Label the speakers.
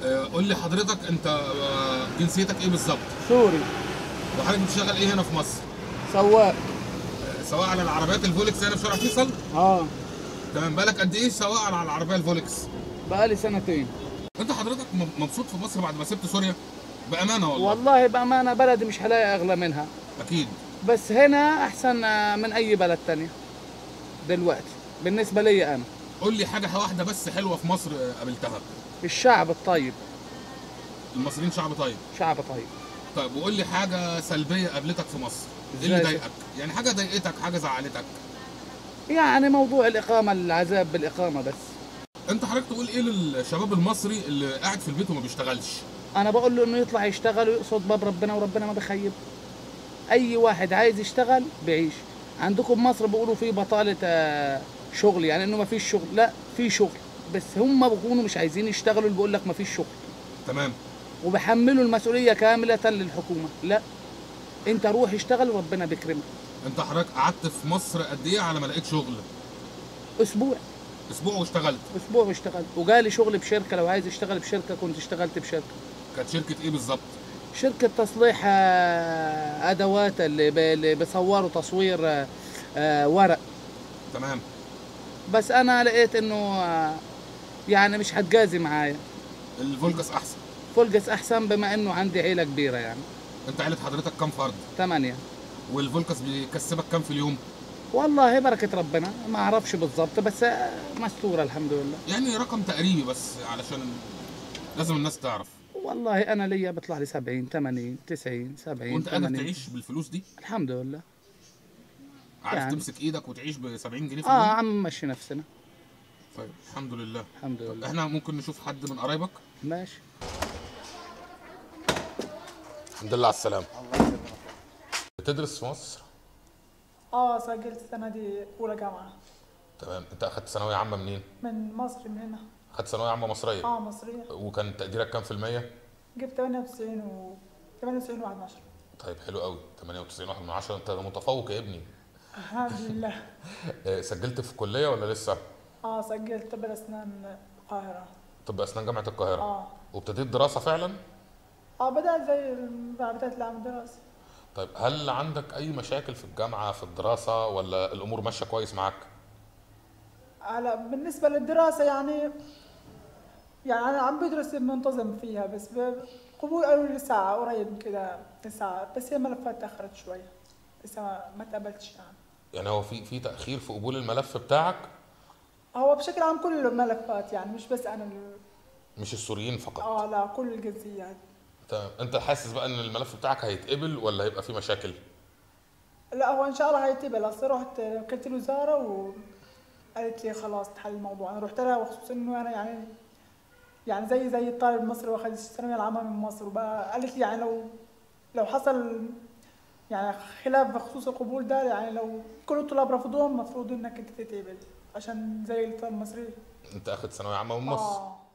Speaker 1: آه، قول لي حضرتك انت آه، جنسيتك ايه بالظبط
Speaker 2: سوري
Speaker 1: وحضرتك بتشتغل ايه هنا في مصر
Speaker 2: سواق
Speaker 1: آه، سواء على العربيات الفولكس هنا في شارع فيصل
Speaker 2: اه
Speaker 1: تمام بالك قد ايه سواء على العربيه الفولكس
Speaker 2: بقالي سنتين
Speaker 1: انت حضرتك م- مبسوط في مصر بعد ما سبت سوريا بامانه والله
Speaker 2: والله بأمانة بلدي مش هلاقي أغلى منها
Speaker 1: اكيد
Speaker 2: بس هنا أحسن آه، من أي بلد تانية دلوقتي بالنسبة لي أنا
Speaker 1: قول لي حاجه واحده بس حلوه في مصر آه، قابلتها
Speaker 2: الشعب الطيب
Speaker 1: المصريين شعب طيب
Speaker 2: شعب طيب
Speaker 1: طيب وقول لي حاجه سلبيه قابلتك في مصر ايه اللي
Speaker 2: إزاي؟
Speaker 1: ضايقك يعني حاجه ضايقتك حاجه زعلتك
Speaker 2: يعني موضوع الإقامة العذاب بالإقامة بس
Speaker 1: انت حضرتك تقول ايه للشباب المصري اللي قاعد في البيت وما بيشتغلش
Speaker 2: أنا بقول له إنه يطلع يشتغل ويقصد باب ربنا وربنا ما بيخيب أي واحد عايز يشتغل بيعيش عندكم مصر بيقولوا في بطالة آه، شغل يعني إنه ما فيش شغل لا في شغل بس هم بيكونوا مش عايزين يشتغلوا اللي بيقول لك ما فيش شغل
Speaker 1: تمام
Speaker 2: وبحملوا المسؤوليه كامله للحكومه لا انت روح اشتغل وربنا بيكرمك
Speaker 1: انت حضرتك قعدت في مصر قد ايه على ما لقيت شغل
Speaker 2: اسبوع
Speaker 1: اسبوع واشتغلت
Speaker 2: اسبوع واشتغلت وجالي شغل بشركه لو عايز اشتغل بشركه كنت اشتغلت بشركه
Speaker 1: كانت شركه ايه بالظبط
Speaker 2: شركه تصليح آه، ادوات اللي, ب- اللي بيصوروا تصوير آه، آه، ورق
Speaker 1: تمام
Speaker 2: بس انا لقيت انه آه، يعني مش هتجازي معايا
Speaker 1: الفولكس احسن
Speaker 2: فولجس احسن بما انه عندي عيله كبيره يعني
Speaker 1: انت عيله حضرتك كام فرد
Speaker 2: ثمانيه
Speaker 1: والفولكس بيكسبك كام في اليوم
Speaker 2: والله بركه ربنا ما اعرفش بالظبط بس آه، مستوره الحمد لله
Speaker 1: يعني رقم تقريبي بس علشان لازم الناس تعرف
Speaker 2: والله انا ليا بيطلع لي 70 80 90 70
Speaker 1: وانت قادر
Speaker 2: 80
Speaker 1: تعيش بالفلوس دي
Speaker 2: الحمد لله
Speaker 1: عارف
Speaker 2: يعني.
Speaker 1: تمسك ايدك وتعيش ب 70 جنيه في
Speaker 2: اه
Speaker 1: اليوم
Speaker 2: عم مشي نفسنا
Speaker 1: طيب الحمد لله
Speaker 2: الحمد
Speaker 1: طب
Speaker 2: لله
Speaker 1: احنا ممكن نشوف حد من قرايبك
Speaker 2: ماشي
Speaker 1: الحمد لله على السلامه بتدرس في مصر
Speaker 3: اه سجلت السنة دي أولى جامعة
Speaker 1: تمام انت اخدت ثانويه عامه منين
Speaker 3: من مصر من هنا
Speaker 1: اخدت ثانويه عامه مصريه
Speaker 3: اه مصرية
Speaker 1: وكان تقديرك كام في المية
Speaker 3: جبت 98 و 98 و 11
Speaker 1: طيب حلو قوي 98 واحد من 10 انت متفوق يا ابني
Speaker 3: الحمد لله
Speaker 1: آه، سجلت في كليه ولا لسه
Speaker 3: اه سجلت طب الأسنان القاهرة
Speaker 1: طب اسنان جامعه القاهره
Speaker 3: اه
Speaker 1: وابتديت دراسه فعلا
Speaker 3: اه بدأت زي بعد بداية العام الدراسي
Speaker 1: طيب هل عندك اي مشاكل في الجامعه في الدراسه ولا الامور ماشيه كويس معاك
Speaker 3: على بالنسبة للدراسة يعني يعني أنا عم بدرس منتظم فيها بس ب- قبول قالوا لي ساعة قريب كده ساعة بس هي ملفات تأخرت شوية لسه ما ما اتقبلتش يعني
Speaker 1: يعني هو في في تاخير في قبول الملف بتاعك
Speaker 3: هو بشكل عام كل الملفات يعني مش بس أنا ال-
Speaker 1: مش السوريين فقط
Speaker 3: اه لا كل الجنسيات
Speaker 1: تمام انت حاسس بقى ان الملف بتاعك هيتقبل ولا هيبقى فيه مشاكل
Speaker 3: لا هو ان شاء الله هيتقبل اصل رحت كلمت الوزاره وقالت لي خلاص تحل الموضوع انا رحت لها وخصوصا انه انا يعني يعني زي زي الطالب المصري واخد الثانويه العامه من مصر وبقى قالت لي يعني لو لو حصل يعني خلاف بخصوص القبول ده يعني لو كل الطلاب رفضوهم المفروض انك انت تتقبل عشان زي الطالب المصري
Speaker 1: انت اخد ثانويه عامه من مصر
Speaker 3: اه